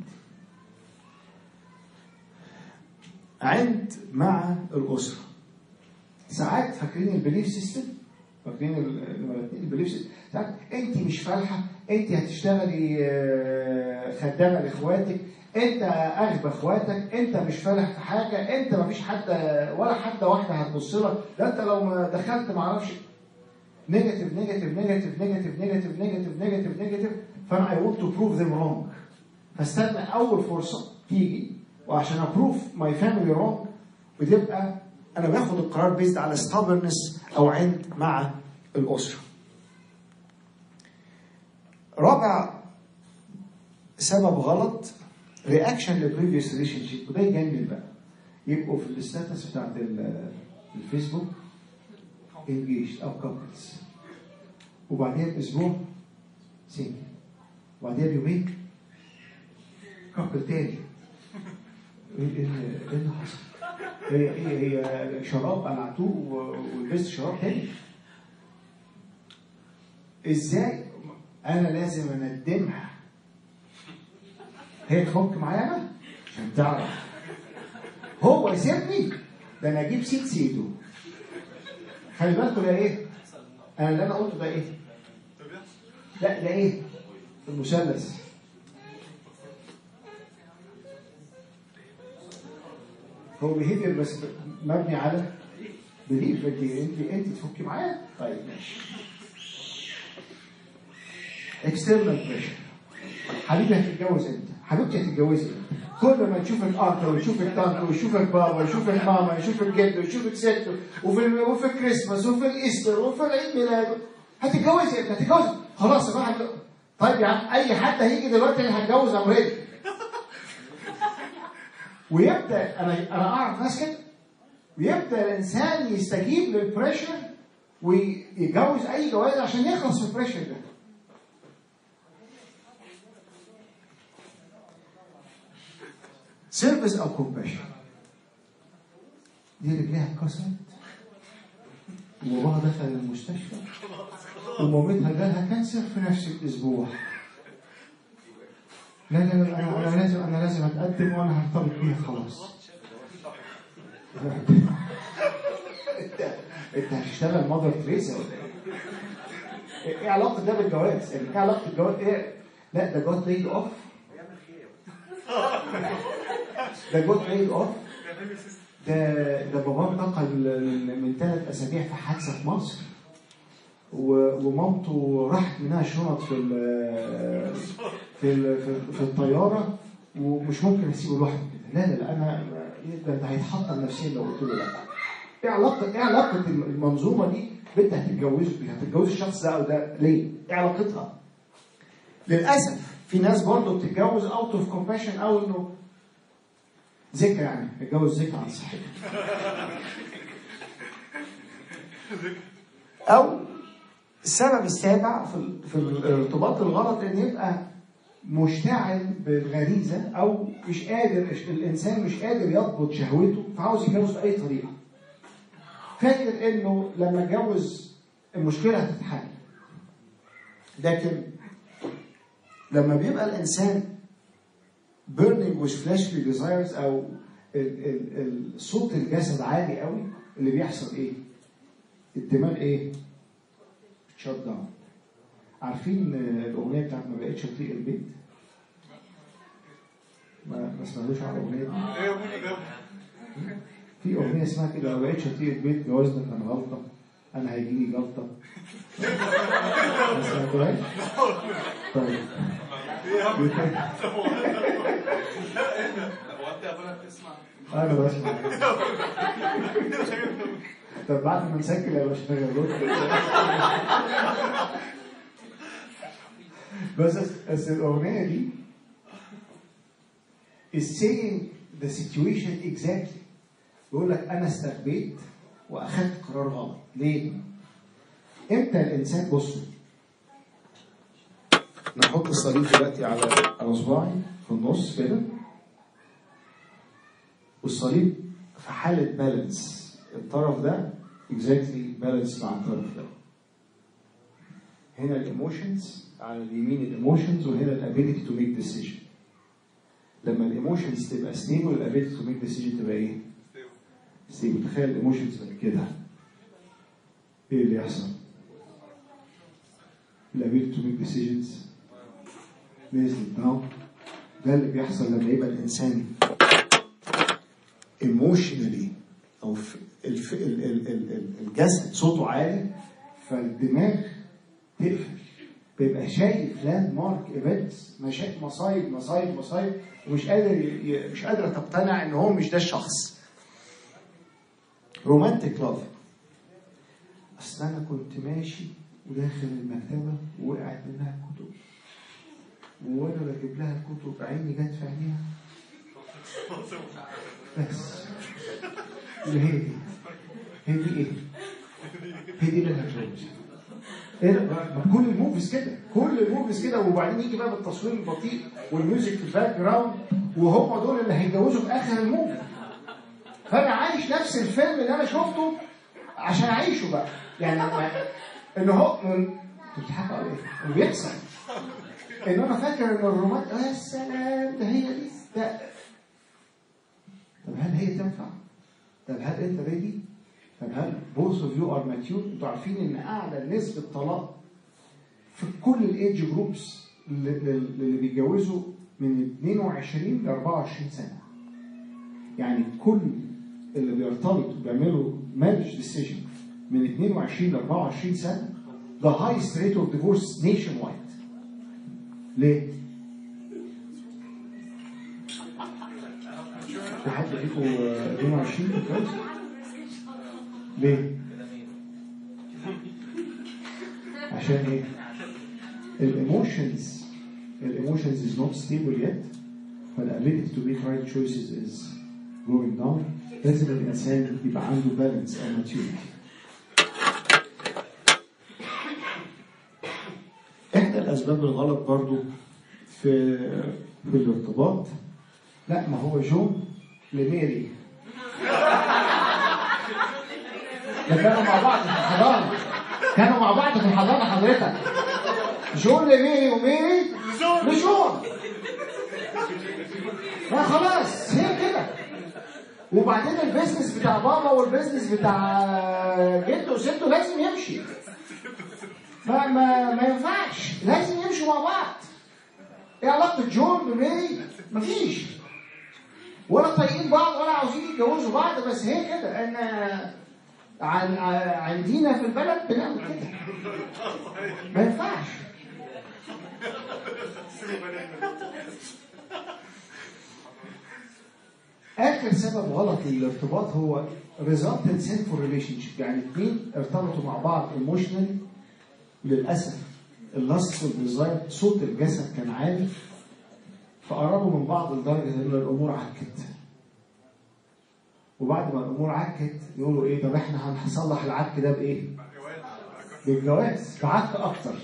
عند مع الاسره ساعات فاكرين البليف سيستم فاكرين ال- نمرة اتنين البليف سيستم ساعات انت مش فالحه انت هتشتغلي آه، خدامه لاخواتك انت اغبى اخواتك انت مش فالح في حاجه انت مفيش حد ولا حد واحده هتبص لك ده انت لو ما دخلت ما اعرفش نيجاتيف نيجاتيف نيجاتيف نيجاتيف نيجاتيف نيجاتيف نيجاتيف نيجاتيف فانا اي ونت تو بروف ذيم رونج فاستنى اول فرصه تيجي وعشان ابروف ماي فاميلي رونج بتبقى انا باخد القرار بيزد على stubbornness او عند مع الاسره. رابع سبب غلط رياكشن لبريفيوس ريليشن شيب وده يجنن بقى يبقوا في الستاتس بتاعت ال- الفيسبوك انجيج او كابلز وبعديها باسبوع سنجل وبعديها بيومين كابل تاني ايه إيه- إيه اللي حصل؟ هي هي هي شراب قلعتوه و- ولبست شراب تاني ازاي انا لازم اندمها هي تفك معايا انا عشان تعرف هو يسيبني ده انا اجيب سيد سيده خلي بالكوا ده ايه انا اللي انا قلته ده ايه طب يحصل لا ده ايه المثلث هو بيهيفير بس مبني على بليف انت انت انت تفكي معايا طيب ماشي اكسترنال بريشر حبيبي هتتجوز امتى؟ حبيبتي هتتجوزي امتى؟ كل ما تشوفك انكل ويشوفك طنط ويشوفك بابا ويشوفك ماما ويشوفك جد ويشوفك ست وفي ال- وفي الكريسماس وفي الايستر وفي العيد ميلاد هتتجوزي امتى؟ هتتجوزي خلاص يا جماعه هتجوز. طيب يا عم اي حد هيجي دلوقتي انا هتجوز ام ريدي ويبدا انا انا اعرف ناس كده ويبدا الانسان يستجيب للبريشر ويتجوز اي جواز عشان يخلص من البريشر ده سيرفيس او كومباشن دي رجليها اتكسرت وباباها دخل المستشفى ومامتها جالها كانسر في نفس الاسبوع لا لا لا انا انا لازم انا لازم اتقدم وانا هرتبط بيها خلاص انت انت هتشتغل مادر تريسا ولا ايه؟ ايه علاقه ده بالجواز؟ يعني ايه علاقه الجواز ايه؟ لا ده جوت ليد اوف ده جوت ليد اوف ده ده باباه انتقل من- من ثلاث اسابيع في حادثه في مصر و- ومامته راحت منها شنط في ال في ال في, في الطياره ومش ممكن اسيبه لوحده كده لا لا لا انا ده ده هيتحطم نفسيا لو قلت له لا ايه علاقه ايه علاقه المنظومه دي بنت هتتجوزه هتتجوز الشخص ده او ده ليه؟ ايه علاقتها؟ للاسف في ناس برضه بتتجوز اوت اوف كومباشن او انه ذكر يعني اتجوز ذكر عن صحته او السبب السابع في ال- في الارتباط الغلط ان يبقى مشتعل بالغريزه او مش قادر الانسان مش قادر يضبط شهوته فعاوز يتجوز باي طريقه. فاكر انه لما اتجوز المشكله هتتحل. لكن لما بيبقى الانسان burning with fleshly desires او ال- ال- ال- صوت الجسد عالي قوي اللي بيحصل ايه؟ الدماغ ايه؟ شut داون عارفين الاغنيه بتاعت ما بقتش تطيق البيت؟ ما ما سمعتوش على الاغنيه دي؟ ايه يا ابونا ده في اغنيه اسمها كده ما بقتش اطيق البيت جوازنا كان غلطه انا هيجيلي جلطه ما سمعتوهاش؟ طيب ايه يا ابونا بت- هو انت يا ابونا بتسمع؟ انا بسمع طب بعد ما نسجل يا باشا بس بس الاغنيه دي is saying the situation exactly بيقول لك انا استخبيت واخدت قرار غلط ليه؟ امتى الانسان بصوا نحط الصليب دلوقتي على على صباعي في النص كده والصليب في حالة بالانس الطرف ده exactly بالانس مع الطرف ده هنا الايموشنز على اليمين الايموشنز وهنا الابيليتي تو ميك ديسيجن لما الايموشنز تبقى ستيبل الابيليتي تو ميك ديسيجن تبقى ايه؟ ستيبل تخيل الايموشنز بقت كده ايه اللي يحصل؟ الابيليتي تو ميك ديسيجنز نزلت داون ده اللي بيحصل لما يبقى الانسان ايموشنالي او في الف... ال... ال... ال... ال- الجسد صوته عالي فالدماغ تقفل بيبقى شايف لاند مارك ايفنتس مشاكل مصايب مصايب مصايب ومش قادر ي... ي- مش قادره تقتنع ان هو مش ده الشخص رومانتك لاف اصل انا كنت ماشي وداخل المكتبه ووقعت منها الكتب وانا بجيب لها الكتب عيني جت في عينيها بس اللي هي دي هي دي ايه؟ هي دي اللي انا هتجوزها ايه ده؟ ما كل الموفيز كده كل الموفيز كده وبعدين يجي بقى بالتصوير البطيء والميوزك في الباك جراوند وهم دول اللي هيتجوزوا في اخر الموفي فانا عايش نفس الفيلم اللي انا شفته عشان اعيشه بقى يعني ما- ان هو من- انتوا بتضحكوا على ايه؟ اللي بيحصل ان انا فاكر ان الرومان يا سلام ده هي دي ده طب هل هي تنفع؟ طب هل انت ريدي؟ طب هل both of you are mature؟ انتوا عارفين ان اعلى نسبة طلاق في كل الايدج جروبس اللي بيتجوزوا من 22 ل 24 سنة. يعني كل اللي بيرتبطوا بيعملوا مارج ديسيجن من 22 ل 24 سنة the highest rate of divorce nationwide. ليه؟ في حد فيكم 22 متجوز؟ ليه؟ كده مين؟ عشان ايه؟ الايموشنز الايموشنز is not stable yet فالability to make right choices is going down لازم الانسان يبقى عنده balance and maturity احدى الاسباب الغلط برضو في في الارتباط لا ما هو جون لميري ده كانوا مع بعض في الحضانه كانوا مع بعض في الحضانه حضرتك جون لميري وميري لجون ما خلاص هي كده وبعدين البيزنس بتاع بابا والبيزنس بتاع جده وسته لازم يمشي ما ما ما ينفعش لازم يمشوا مع بعض ايه علاقه جون بميري مفيش ولا طايقين بعض ولا عاوزين يتجوزوا بعض بس هي كده ان عن ع- عندنا في البلد بنعمل كده ما ينفعش اخر سبب غلط للارتباط هو resultant sinful relationship يعني اثنين ارتبطوا مع بعض ايموشنالي للاسف اللاست والديزاير صوت الجسد كان عالي فقربوا من بعض لدرجه ان الامور عكت وبعد ما الامور عكت يقولوا ايه طب احنا هنصلح العك ده بايه؟ بالجواز بعك اكتر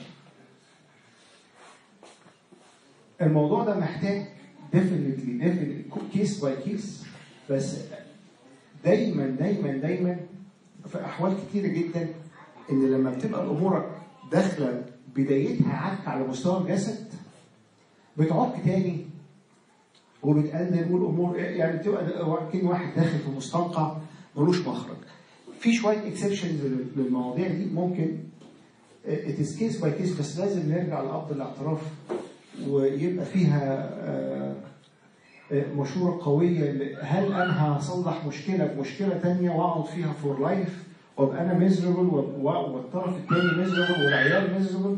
الموضوع ده محتاج ديفينتلي ديفينتلي كيس باي كيس بس دايما دايما دايما في احوال كتيره جدا ان لما بتبقى الامور داخله بدايتها عك على مستوى الجسد بتعك تاني وبتقلل والامور يعني بتبقى كأن واحد داخل في مستنقع ملوش مخرج. في شويه اكسبشنز للمواضيع دي ممكن اتس كيس باي كيس بس لازم نرجع لقبض الاعتراف ويبقى فيها آه، آه، مشوره قويه ل- هل انا هصلح مشكله بمشكله تانية واقعد فيها فور لايف وابقى انا ميزربل والطرف الثاني ميزربل والعيال ميزربل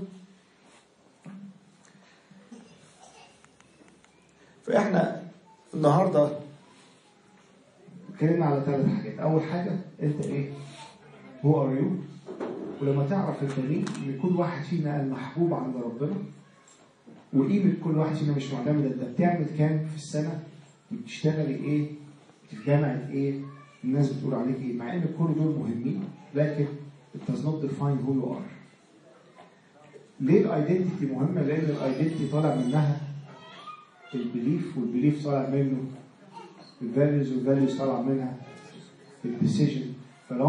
فاحنا النهارده اتكلمنا على ثلاث حاجات اول حاجه انت ايه هو ار يو ولما تعرف انت مين ان كل واحد فينا محبوب عند ربنا وقيمه كل واحد فينا مش معتمده انت بتعمل كام في السنه بتشتغلي ايه في جامعه ايه الناس بتقول عليك ايه مع ان كل دول مهمين لكن it does not define who you are ليه الايدنتيتي مهمه لان الايدنتيتي طالع منها البليف والبليف طالع منه الفاليوز والفاليوز طالع منها الديسيجن